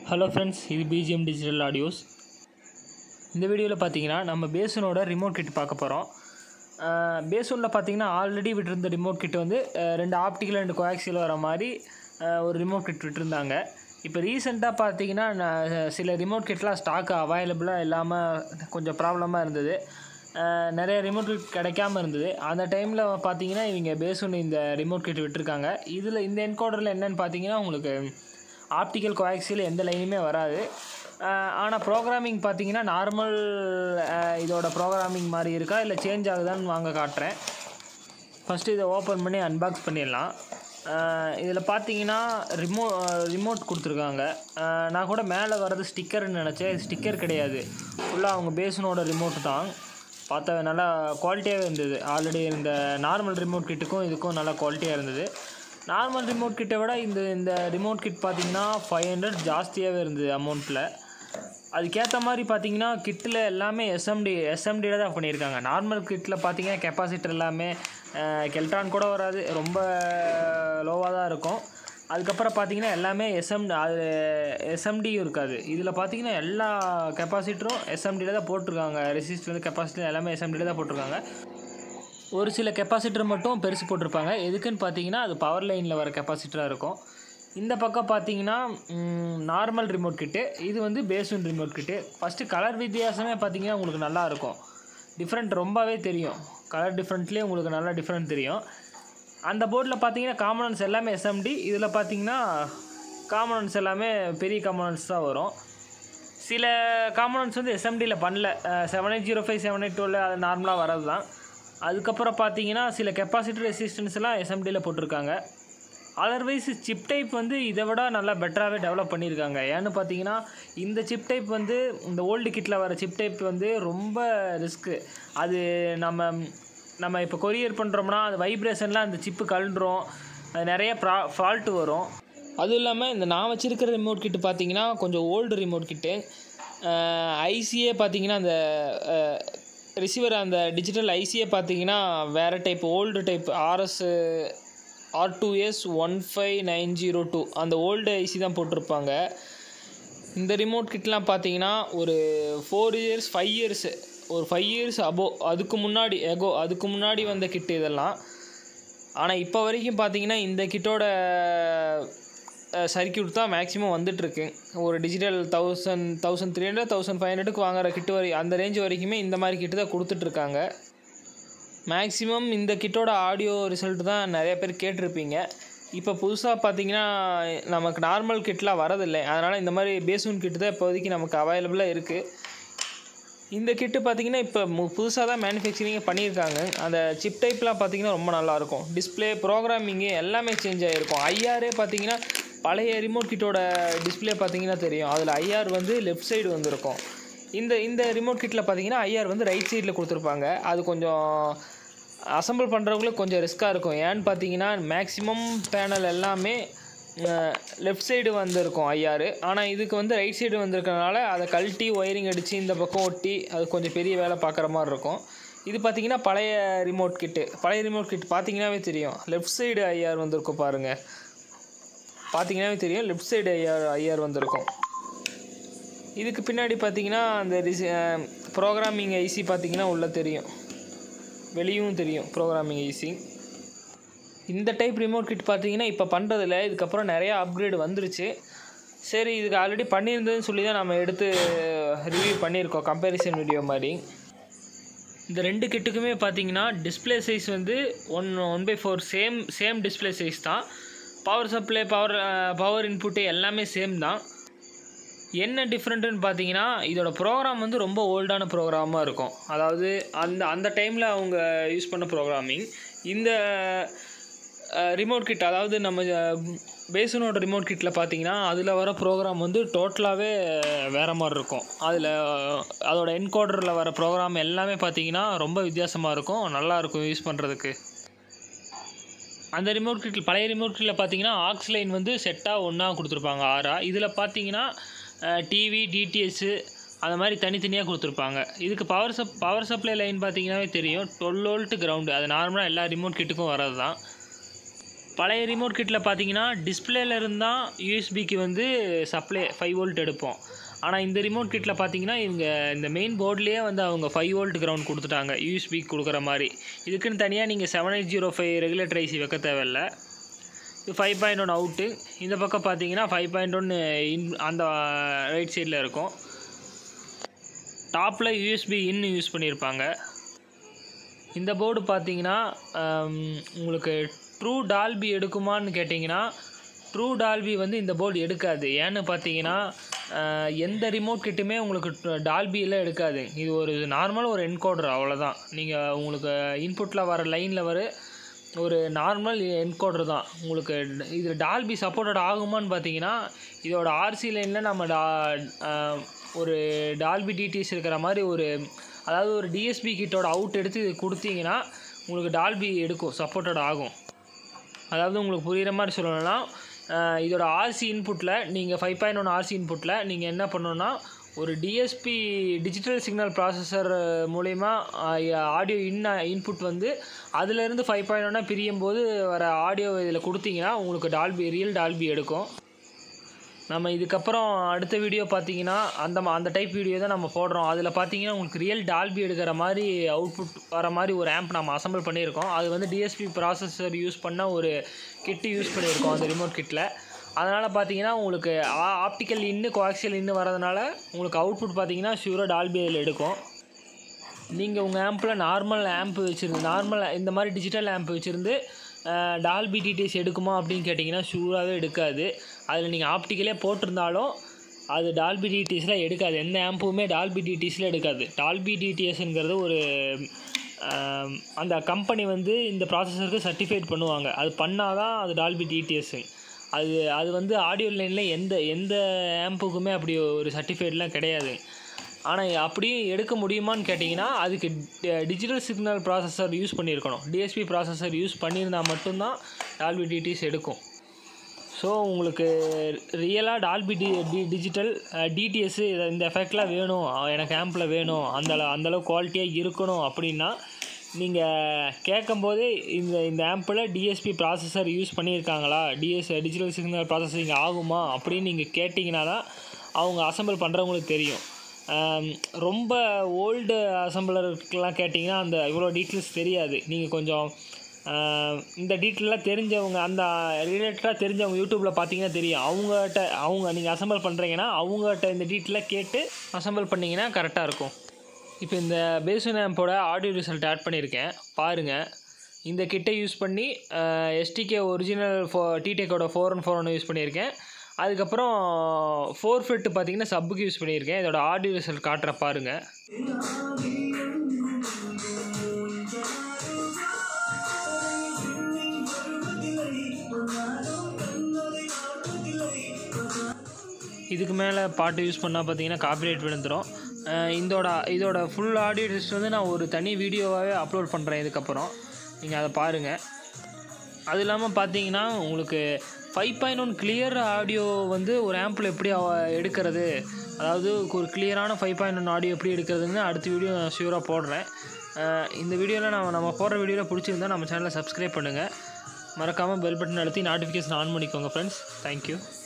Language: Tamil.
ஹலோ ஃப்ரெண்ட்ஸ் இது பிஜிஎம் டிஜிட்டல் ஆடியோஸ் இந்த வீடியோவில் பார்த்தீங்கன்னா நம்ம பேசனோட ரிமோட் கிட் பார்க்க போகிறோம் பேசனில் பார்த்தீங்கன்னா ஆல்ரெடி விட்டிருந்த ரிமோட் கிட் வந்து அஹ், ரெண்டு ஆப்டிக்கல் ரெண்டு கோஆக்சியல் வர மாதிரி அஹ், ஒரு ரிமோட் கிட் விட்டுருந்தாங்க இப்போ ரீசெண்டாக பார்த்தீங்கன்னா நான் சில ரிமோட் கிட்லாம் ஸ்டாக் அவைலபிளாக இல்லாமல் கொஞ்சம் ப்ராப்ளமாக இருந்தது அஹ், நிறைய ரிமோட் கிட் கிடைக்காம இருந்தது அந்த டைமில் பார்த்தீங்கன்னா இவங்க பேசன் இந்த ரிமோட் கிட் விட்டுருக்காங்க இதில் இந்த என்கோடரில் என்னென்னு பார்த்தீங்கன்னா உங்களுக்கு ஆப்டிக்கல் கோஆக்சியல் எந்த லைனுமே வராது ஆனால் ப்ரோக்ராமிங் பார்த்தீங்கன்னா நார்மல் இதோட ப்ரோக்ராமிங் மாதிரி இருக்கா இல்லை சேஞ்ச் ஆகுதான்னு வாங்க காட்டுறேன் ஃபஸ்ட்டு இதை ஓப்பன் பண்ணி அன்பாக்ஸ் பண்ணிடலாம் இதில் பார்த்தீங்கன்னா ரிமோ ரிமோட் கொடுத்துருக்காங்க அஹ் நான் கூட மேலே வர்றது ஸ்டிக்கர்னு நினச்சேன் ஸ்டிக்கர் கிடையாது ஃபுல்லாக அவங்க பேசனோட ரிமோட் தான் பார்த்தா நல்லா குவாலிட்டியாகவே இருந்தது ஆல்ரெடி இந்த நார்மல் ரிமோட் கிட்டுக்கும் இதுக்கும் நல்லா குவாலிட்டியாக இருந்தது நார்மல் ரிமோட் கிட்டை விட இந்த இந்த ரிமோட் கிட் பார்த்தீங்கன்னா ஃபைவ் ஹண்ட்ரட் ஜாஸ்தியாகவே இருந்தது அமௌண்ட்டில் அதுக்கேற்ற மாதிரி பார்த்தீங்கன்னா கிட்டில் எல்லாமே எஸ்எம்டி எஸ்எம்டியில் தான் பண்ணியிருக்காங்க நார்மல் கிட்டில் பார்த்தீங்கன்னா கெப்பாசிட்டர் எல்லாமே கெல்ட்ரான் கூட வராது ரொம்ப லோவாக தான் இருக்கும் அதுக்கப்புறம் பார்த்தீங்கன்னா எல்லாமே எஸ்எம் அது எஸ்எம்டியும் இருக்காது இதில் பார்த்தீங்கன்னா எல்லா கெப்பாசிட்டரும் எஸ்எம்டியில் தான் போட்டிருக்காங்க ரெசிஸ்டர் கெப்பாசிட்டர் எல்லாமே எஸ்எம்டியில் தான் போட்டிருக்காங்க ஒரு சில கெப்பாசிட்டர் மட்டும் பெருசு போட்டிருப்பாங்க எதுக்குன்னு பார்த்தீங்கன்னா அது பவர் லைனில் வர கெப்பாசிட்டராக இருக்கும் இந்த பக்கம் பார்த்தீங்கன்னா நார்மல் ரிமோட் கிட்டு இது வந்து பேசன் ரிமோட் கிட்டு ஃபஸ்ட்டு கலர் வித்தியாசமே பார்த்தீங்கன்னா உங்களுக்கு நல்லா இருக்கும் டிஃப்ரெண்ட் ரொம்பவே தெரியும் கலர் டிஃப்ரெண்ட்லேயே உங்களுக்கு நல்லா டிஃப்ரெண்ட் தெரியும் அந்த போர்டில் பார்த்தீங்கன்னா காம்பனன்ஸ் எல்லாமே எஸ்எம்டி இதில் பார்த்தீங்கன்னா காம்பனன்ஸ் எல்லாமே பெரிய காம்பனன்ஸ் தான் வரும் சில காம்பனன்ட்ஸ் வந்து எஸ்எம்டியில் பண்ணல seven eight zero five seven eight டூவில் அது நார்மலாக வரது தான் அதுக்கப்புறம் பார்த்தீங்கன்னா சில கெப்பாசிட்டர் ரெசிஸ்டன்ஸ் எல்லாம் எஸ்எம்டியில் போட்டிருக்காங்க அதர்வைஸ் சிப் டைப் வந்து இதை விட நல்லா பெட்டராகவே டெவலப் பண்ணியிருக்காங்க ஏன்னு பார்த்தீங்கன்னா இந்த சிப் டைப் வந்து இந்த ஓல்டு கிட்டில் வர சிப் டைப் வந்து ரொம்ப ரிஸ்க்கு அது நம்ம நம்ம இப்போ கொரியர் பண்ணுறோம்னா அது வைப்ரேஷன்லாம் அந்த சிப்பு கழண்டுரும் அது நிறைய ப்ரா ஃபால்ட்டு வரும் அதுவும் இல்லாமல் இந்த நான் வச்சுருக்கிற ரிமோட் கிட்டு பார்த்தீங்கன்னா கொஞ்சம் ஓல்டு ரிமோட் கிட்டு ஐசியே பார்த்தீங்கன்னா அந்த ரிசீவர் அந்த டிஜிட்டல் ஐசியே பார்த்தீங்கன்னா வேறு type old type R S R two S one five nine zero two அந்த ஓல்டு ஐசி தான் போட்டிருப்பாங்க இந்த ரிமோட் கிட்லாம் பார்த்தீங்கன்னா ஒரு ஃபோர் இயர்ஸ் ஃபைவ் இயர்ஸ் ஒரு ஃபைவ் இயர்ஸ் அபோ அதுக்கு முன்னாடி எகோ அதுக்கு முன்னாடி வந்த கிட்டு இதெல்லாம் ஆனால் இப்போ வரைக்கும் பார்த்தீங்கன்னா இந்த கிட்டோட சர்க்கியூட் தான் மேக்ஸிமம் வந்துட்டுருக்கு ஒரு digital thousand thousand three hundred thousand five ஹண்ட்ரடுக்கு வாங்குற கிட்டு வரை அந்த ரேஞ்ச் வரைக்குமே இந்த மாதிரி கிட்டு தான் கொடுத்துட்ருக்காங்க மேக்ஸிமம் இந்த கிட்டோட ஆடியோ ரிசல்ட் தான் நிறைய பேர் கேட்டிருப்பீங்க இப்போ புதுசாக பார்த்தீங்கன்னா நமக்கு நார்மல் கிட்லாம் வரதில்லை அதனால் இந்த மாதிரி பேசூன் கிட்டு தான் இப்போதைக்கு நமக்கு அவைலபிளாக இருக்குது இந்த கிட்டு பார்த்தீங்கன்னா இப்போ புதுசாக தான் மேனுஃபேக்சரிங்கே பண்ணியிருக்காங்க அந்த சிப் டைப்லாம் பார்த்தீங்கன்னா ரொம்ப நல்லாயிருக்கும் டிஸ்பிளே ப்ரோக்ராமிங்கு எல்லாமே சேஞ்ச் ஆகிருக்கும் ஐஆரே பார்த்தீங்கன்னா பழைய ரிமோட் கிட்டோட டிஸ்பிளே பார்த்தீங்கன்னா தெரியும் அதில் ஐஆர் வந்து லெஃப்ட் சைடு வந்திருக்கும் இந்த இந்த ரிமோட் கிட்டில் பார்த்தீங்கன்னா ஐஆர் வந்து ரைட் சைடில் கொடுத்துருப்பாங்க அது கொஞ்சம் அசம்பிள் பண்ணுறவங்களுக்கு கொஞ்சம் ரிஸ்க்காக இருக்கும் ஏன்னு பார்த்தீங்கன்னா மேக்ஸிமம் பேனல் எல்லாமே லெஃப்ட் சைடு வந்திருக்கும் ஐஆர் ஆனால் இதுக்கு வந்து ரைட் சைடு வந்திருக்கனால அதை கழட்டி ஒயரிங் அடித்து இந்த பக்கம் ஒட்டி அது கொஞ்சம் பெரிய வேலை பார்க்குற மாதிரி இருக்கும் இது பார்த்தீங்கன்னா பழைய ரிமோட் கிட்டு பழைய ரிமோட் கிட் பார்த்தீங்கன்னாவே தெரியும் லெஃப்ட் சைடு ஐஆர் வந்திருக்கும் பாருங்கள் பார்த்தீங்கன்னாவே தெரியும் லெஃப்ட் சைடு ஐஆர் ஐஆர் வந்திருக்கும் இதுக்கு பின்னாடி பார்த்தீங்கன்னா அந்த ரிசி ப்ரோக்ராமிங் ஐசி பார்த்தீங்கன்னா உள்ளே தெரியும் வெளியும் தெரியும் ப்ரோக்ராமிங் ஐசி இந்த டைப் ரிமோட் கிட் பார்த்தீங்கன்னா இப்போ பண்ணுறதில்ல இதுக்கப்புறம் நிறையா அப்கிரேட் வந்துருச்சு சரி இதுக்கு ஆல்ரெடி பண்ணியிருந்ததுன்னு சொல்லி தான் நம்ம எடுத்து ரிவ்யூ பண்ணியிருக்கோம் கம்பேரிசன் வீடியோ மாதிரி இந்த ரெண்டு கிட்டுக்குமே பார்த்தீங்கன்னா டிஸ்பிளே சைஸ் வந்து one one by four same same display size தான் power supply power power input எல்லாமே சேம் தான் என்ன டிஃப்ரெண்ட்டுன்னு பார்த்தீங்கன்னா இதோட ப்ரோக்ராம் வந்து ரொம்ப ஓல்டான ப்ரோக்ராமாக இருக்கும் அதாவது அந்த அந்த டைமில் அவங்க யூஸ் பண்ண ப்ரோக்ராமிங் இந்த ரிமோட் கிட் அதாவது நம்ம பேசனோட ரிமோட் கிட்டில் பார்த்தீங்கன்னா அதில் வர ப்ரோக்ராம் வந்து டோட்டலாகவே வேறு மாதிரி இருக்கும் அதில் அதோட என்கோடரில் வர ப்ரோக்ராம் எல்லாமே பார்த்தீங்கன்னா ரொம்ப வித்தியாசமாக இருக்கும் நல்லாயிருக்கும் யூஸ் பண்ணுறதுக்கு அந்த ரிமோட் கிட்டில் பழைய ரிமோட் கிட்டில் பார்த்தீங்கன்னா ஆக்ஸ் லைன் வந்து செட்டாக ஒன்றா கொடுத்துருப்பாங்க ஆறா இதில் பார்த்தீங்கன்னா டிவி டிடிஎஸ்ஸு அந்த மாதிரி தனித்தனியாக கொடுத்துருப்பாங்க இதுக்கு power sub power supply line பார்த்தீங்கன்னாவே தெரியும் டுவெல் வோல்ட்டு கிரவுண்டு அது நார்மலாக எல்லா ரிமோட் கிட்டுக்கும் வர்றது தான் பழைய ரிமோட் கிட்டில் பார்த்தீங்கன்னா டிஸ்பிளேல இருந்தால் யூஎஸ்பிக்கு வந்து சப்ளை ஃபைவ் வோல்ட் எடுப்போம் ஆனால் இந்த ரிமோட் கிட்டில் பார்த்தீங்கன்னா இவங்க இந்த மெயின் போர்ட்லேயே வந்து அவங்க ஃபைவ் வோல்ட் கிரவுண்ட் கொடுத்துட்டாங்க யூஎஸ்பி கொடுக்குற மாதிரி இதுக்குன்னு தனியாக நீங்கள் seven eight zero five regulator IC வைக்க தேவையில்ல இது ஃபைவ் பாயிண்ட் ஒன் அவுட்டு இந்த பக்கம் பார்த்தீங்கன்னா ஃபைவ் பாயிண்ட் ஒன்று இன் அந்த ரைட் சைடில் இருக்கும் டாப்பில் யூஎஸ்பி இன் யூஸ் பண்ணியிருப்பாங்க இந்த போர்டு பார்த்தீங்கன்னா ஆம், உங்களுக்கு ட்ரூ டால்பி எடுக்குமான்னு கேட்டிங்கன்னா ட்ரூ டால்பி வந்து இந்த போர்டு எடுக்காது ஏன்னு பார்த்தீங்கன்னா ஆஹ், எந்த ரிமோட் கிட்டுமே உங்களுக்கு டால்பியில் எடுக்காது இது ஒரு நார்மல் ஒரு என்கோடர் அவ்வளோதான் நீங்கள் உங்களுக்கு இன்புட்டில் வர லைனில் வர ஒரு நார்மல் என்கோடர் தான் உங்களுக்கு இது டால்பி சப்போர்ட்டட் ஆகுமான்னு பார்த்தீங்கன்னா இதோட ஆர்சி லைனில் நம்ம டா ஆஹ், ஒரு டால்பி டிடிஎஸ் இருக்கிற மாதிரி ஒரு அதாவது ஒரு டிஎஸ்பி கிட்டோட அவுட் எடுத்து இது கொடுத்தீங்கன்னா உங்களுக்கு டால்பி எடுக்கும் சப்போர்ட்டட் ஆகும் அதாவது உங்களுக்கு புரிகிற மாதிரி சொல்லணும்னா அஹ், இதோட ஆர்சி இன்புட்டில் நீங்கள் ஃபைவ் பாயிண்ட் ஒன் ஆர்சி இன்புட்டில் நீங்கள் என்ன பண்ணணும்னா ஒரு டிஎஸ்பி டிஜிட்டல் சிக்னல் ப்ராசஸர் மூலயமா ஆடியோ இன் இன்புட் வந்து அதுலேருந்து ஃபைவ் பாயிண்ட் ஒன்னாக பிரியும் போது வர ஆடியோ இதில் கொடுத்தீங்கன்னா உங்களுக்கு டால்பி ரியல் டால்பி எடுக்கும் நம்ம இதுக்கப்புறம் அடுத்த வீடியோ பார்த்தீங்கன்னா அந்த மா- அந்த டைப் வீடியோ தான் நம்ம போடுறோம் அதில் பார்த்தீங்கன்னா உங்களுக்கு ரியல் டால்பி எடுக்கிற மாதிரி அவுட்புட் வர மாதிரி ஒரு ஆம்ப் நம்ம அசம்பிள் பண்ணியிருக்கோம் அது வந்து டிஎஸ்பி ப்ராசஸர் யூஸ் பண்ண ஒரு கிட்டு யூஸ் பண்ணியிருக்கோம் அந்த ரிமோட் கிட்டில் அதனால் பார்த்தீங்கன்னா உங்களுக்கு ஆப்டிக்கல் இன்னு கோஆக்சியல் இன்னு வரதுனால உங்களுக்கு அவுட்புட் பார்த்தீங்கன்னா ஷூராக டால்பி அதில் எடுக்கும் நீங்கள் உங்கள் ஆம்பில் நார்மல் ஆம்ப் வச்சுருந்து நார்மல் இந்த மாதிரி டிஜிட்டல் ஆம்ப் வச்சுருந்து டால்பி டிடிஎஸ் எடுக்குமா அப்படின்னு கேட்டிங்கன்னா ஷூராகவே எடுக்காது அதில் நீங்கள் ஆப்டிக்கலே போட்டிருந்தாலும் அது டால்பி டிடிஎஸில் எடுக்காது எந்த ஆம்புமே டால்பி டிடிஎஸில் எடுக்காது டால்பி டிடிஎஸ்ங்கிறது ஒரு ஆம், அந்த கம்பெனி வந்து இந்த ப்ராசஸருக்கு சர்டிஃபைட் பண்ணுவாங்க அது பண்ணால் தான் அது டால்பி டிடிஎஸ்ஸு அது அது வந்து ஆடியோ லைனில் எந்த எந்த ஆம்புக்குமே அப்படி ஒரு சர்டிஃபைட்லாம் கிடையாது ஆனால் அப்படியும் எடுக்க முடியுமான்னு கேட்டிங்கன்னா அதுக்கு டிஜிட்டல் சிக்னல் ப்ராசஸர் யூஸ் பண்ணியிருக்கணும் டிஎஸ்பி ப்ராசஸர் யூஸ் பண்ணியிருந்தால் மட்டும்தான் டால்பி டிடிஎஸ் எடுக்கும் ஸோ உங்களுக்கு ரியலாக Dolby D D digital DTS இந்த எஃபெக்ட்லாம் வேணும் அஹ் எனக்கு ஆம்பில் வேணும் அந்த அள- அந்த அளவு குவாலிட்டியாக இருக்கணும் அப்படின்னா நீங்கள் கேட்கும்போதே இந்த இந்த ஆம்பில் டிஎஸ்பி ப்ராசஸர் யூஸ் பண்ணியிருக்காங்களா டிஎஸ் டிஜிட்டல் சிக்னல் ப்ராசஸிங் ஆகுமா அப்படின்னு நீங்கள் கேட்டிங்கன்னா தான் அவங்க அசம்பிள் பண்ணுறவங்களுக்கு தெரியும் ஆம், ரொம்ப ஓல்டு அசம்பிளருக்கெலாம் கேட்டிங்கன்னா அந்த இவ்வளோ டீட்டெயில்ஸ் தெரியாது நீங்கள் கொஞ்சம் ஆஹ் இந்த டீட்டெயிலாக தெரிஞ்சவங்க அந்த ரிலேட்டடாக தெரிஞ்சவங்க யூடியூப்பில் பார்த்தீங்கன்னா தெரியும் அவங்ககிட்ட அவங்க நீங்கள் அசம்பிள் பண்ணுறீங்கன்னா அவங்ககிட்ட இந்த டீட்டெயிலாக கேட்டு அசம்பிள் பண்ணிங்கன்னா கரெக்டாக இருக்கும் இப்போ இந்த பேசன் ஆம்போட ஆடியோ ரிசல்ட் ஆட் பண்ணியிருக்கேன் பாருங்கள் இந்த கிட்டை யூஸ் பண்ணி எஸ்டிகே ஒரிஜினல் ஃபோ டிடெக்கோட four one four one use பண்ணியிருக்கேன் அதுக்கப்புறம் ஃபோர் ஃபிட் பார்த்தீங்கன்னா சப்புக்கு யூஸ் பண்ணியிருக்கேன் இதோட ஆடியோ ரிசல்ட் காட்டுற பாருங்கள் இதுக்கு மேலே பாட்டு யூஸ் பண்ணால் பார்த்தீங்கன்னா காப்பிரைட் விழுந்துடும் அஹ் இதோட இதோட ஃபுல் ஆடியோ டெஸ்ட் வந்து நான் ஒரு தனி வீடியோவாகவே அப்லோட் பண்ணுறேன் இதுக்கப்புறம் நீங்கள் அதை பாருங்கள் அது இல்லாமல் பார்த்தீங்கன்னா உங்களுக்கு five point one clear audio வந்து ஒரு ஆம்பில் எப்படி அவ- எடுக்கிறது அதாவது ஒரு கிளியரான ஃபைவ் பாயிண்ட் ஒன் ஆடியோ எப்படி எடுக்கிறதுன்னு அடுத்த வீடியோ நான் ஷியூராக போடுறேன் அஹ் இந்த வீடியோவில் நம்ம நம்ம போடுற வீடியோவில் பிடிச்சிருந்தா நம்ம சேனலை சப்ஸ்கிரைப் பண்ணுங்கள் மறக்காமல் பெல் பட்டன் அழுத்தி நோட்டிஃபிகேஷன் ஆன் பண்ணிக்கோங்க ஃப்ரெண்ட்ஸ் தேங்க்யூ